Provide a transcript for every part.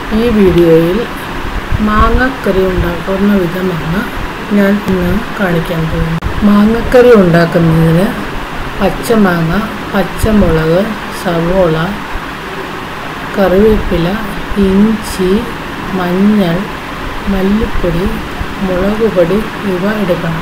ഈ വീഡിയോയിൽ മാങ്ങക്കറി ഉണ്ടാക്കുന്ന വിധമാണ് ഞാൻ ഇന്ന് കാണിക്കാൻ പോകുന്നത് മാങ്ങക്കറി ഉണ്ടാക്കുന്നതിന് പച്ചമാങ്ങ പച്ചമുളക് സവോള കറിവേപ്പില ഇഞ്ചി മഞ്ഞൾ മല്ലിപ്പൊടി മുളക് പൊടി ഇവ എടുക്കണം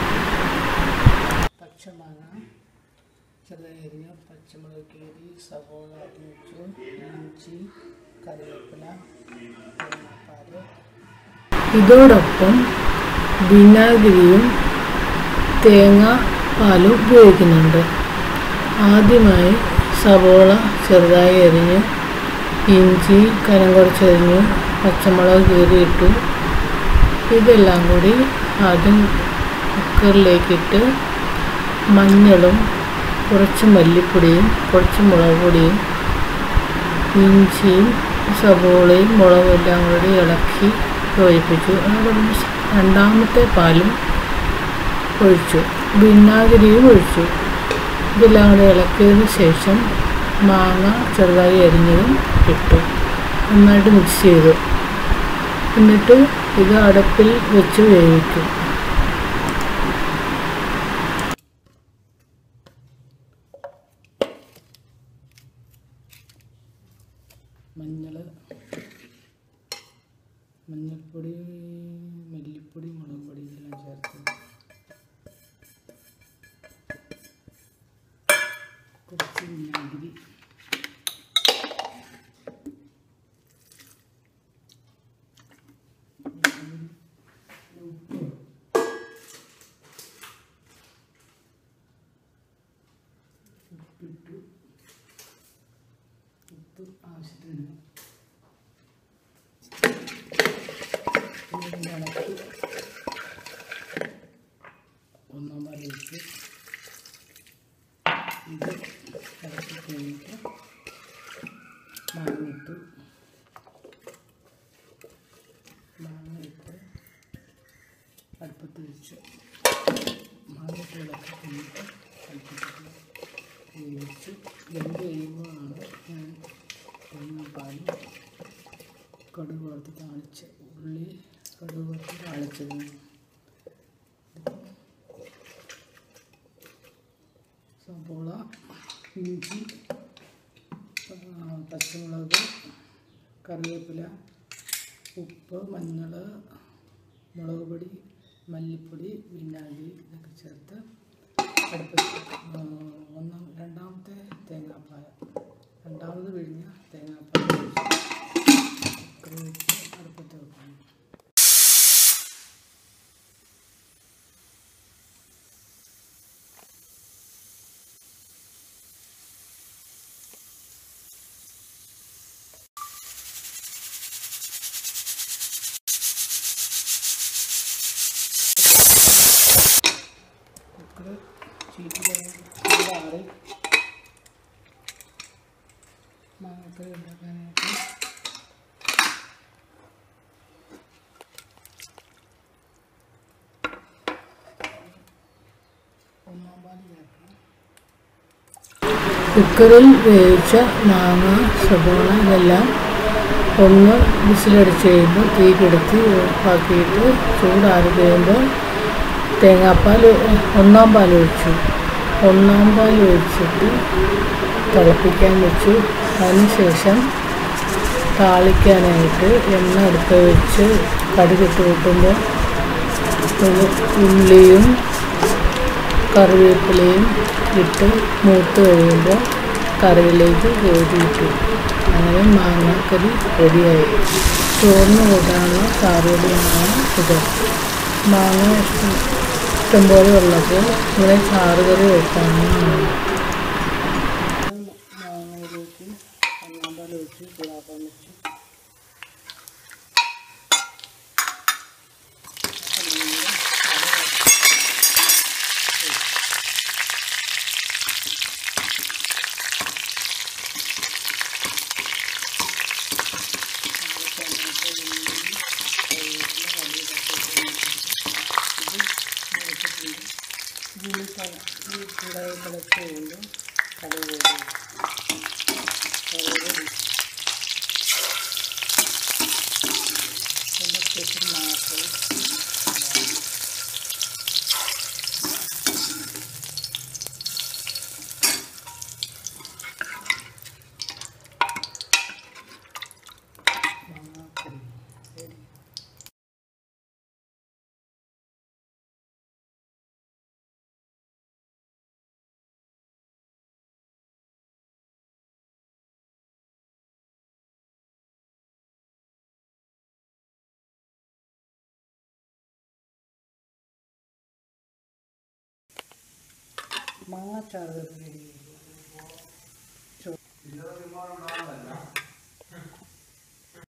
പച്ചമാങ്ങ ചെറുതായി അരിഞ്ഞ പച്ചമുളക് കീറി സവോള അരിഞ്ഞു ഇഞ്ചി കറിവേപ്പില തേങ്ങാപ്പാല് ഇതോടൊപ്പം വിനാഗിരിയും തേങ്ങ പാലും ഉപയോഗിക്കുന്നുണ്ട് ആദ്യമായി സവോള ചെറുതായി അരിഞ്ഞ് ഇഞ്ചി കനം കുറച്ചരിഞ്ഞ് പച്ചമുളക് കീറിയിട്ടു ഇതെല്ലാം കൂടി ആദ്യം കുക്കറിലേക്കിട്ട് മഞ്ഞളും കുറച്ച് മല്ലിപ്പൊടിയും കുറച്ച് മുളക് പൊടിയും ഇഞ്ചിയും സവോളയും മുളകും എല്ലാം കൂടി ഇളക്കി യോജിപ്പിച്ചു അതോടൊപ്പം രണ്ടാമത്തെ പാലും ഒഴിച്ചു വിനാഗിരിയും ഒഴിച്ചു ഇതെല്ലാം കൂടി ഇളക്കിയതിന് ശേഷം മാങ്ങ ചെറുതായി അരിഞ്ഞതും ഇട്ടു നന്നായിട്ട് മിക്സ് ചെയ്തു എന്നിട്ട് ഇത് അടുപ്പിൽ വെച്ച് വേവിക്കും മഞ്ഞൾ മഞ്ഞൾപ്പൊടി മല്ലിപ്പൊടി മുളക് പൊടി ഇതെല്ലാം ചേർത്ത് കുറച്ച് വിനാഗിരി ഉപ്പിട്ടു ഉപ്പ് ആവശ്യത്തിന് ഇതിൻ്റെ ഇളക്കി ഒന്നാം പാൽ ഒഴിച്ച് ഇത് ഇളക്കി കഴിഞ്ഞിട്ട് മാങ്ങിട്ടു മാങ്ങയിട്ട് അടുപ്പത്ത് വെച്ച് മാങ്ങിട്ട് ഇളക്കി കഴിഞ്ഞിട്ട് അടുപ്പത്ത് വേവിച്ച് വെന്ത് കഴിയുമ്പോഴാണ് ഞാൻ തേങ്ങാപ്പാലും കടുക് വറുത്ത് താളിച്ച് ഉള്ളി കടുക് വറുത്ത് താളിച്ചത് സവോള ഇഞ്ചി ആ, പച്ചമുളക് കറിവേപ്പില ഉപ്പ് മഞ്ഞൾ മുളക് പൊടി മല്ലിപ്പൊടി വിനാഗിരി ഇതൊക്കെ ചേർത്ത് അടുപ്പത്ത് ആ, ഒന്നാം രണ്ടാമത്തെ തേങ്ങാപ്പാൽ രണ്ടാമത് പിഴിഞ്ഞ തേങ്ങാപ്പാൽ ഒഴിച്ച് കുക്കറിൽ വെച്ച് അടുപ്പത്ത് വെക്കണം കുക്കർ ചീറ്റി ചൂടാറി മാങ്ങക്കറി ഉണ്ടാക്കാനായിട്ട് ഒന്നാം പാല് ചേർക്കണം കുക്കറിൽ വേവിച്ച മാങ്ങ സബോള ഇതെല്ലാം ഒന്ന് വിസിലടിച്ച് കഴിയുമ്പോൾ തീ കെടുത്തി ഓഫാക്കിയിട്ട് ചൂടാറി കഴിയുമ്പോൾ തേങ്ങാപ്പാൽ ഒന്നാം പാൽ ഒഴിച്ചു ഒന്നാം പാൽ ഒഴിച്ചിട്ട് തിളപ്പിക്കാൻ വെച്ചു അതിനുശേഷം താളിക്കാനായിട്ട് എണ്ണ അടുപ്പ് വെച്ച് കടുകിട്ട് കൂട്ടുമ്പോൾ ഉള്ളിയും കറിവേപ്പിലയും ഇട്ട് മൂത്ത് കഴിയുമ്പോൾ കറിയിലേക്ക് കോരിയിട്ടു അങ്ങനെ മാങ്ങാക്കറി റെഡിയായി ചോറിന് കൂട്ടാനുള്ള കറിയാണ് ഇത് മാങ്ങ ഇഷ്ടംപോലെ ഉള്ളപ്പോൾ ഇങ്ങനെ ചാറ് കറി വെക്കാവുന്നതാണ് മാങ്ങയിലേക്ക് ഒന്നാം പാൽ ഒഴിച്ച് ചൂടാക്കാൻ വെച്ചു ഇതിൽ ചൂടായി തിളച്ച് കഴിയുമ്പോൾ കടുക് കടുക് ആവശ്യത്തിന് മാത്രം മാങ്ങാക്കറി ready. മാങ്ങാച്ചാറ് റെഡി ഇതിലൊരു വിമാനം ഉണ്ടാവുന്നതല്ല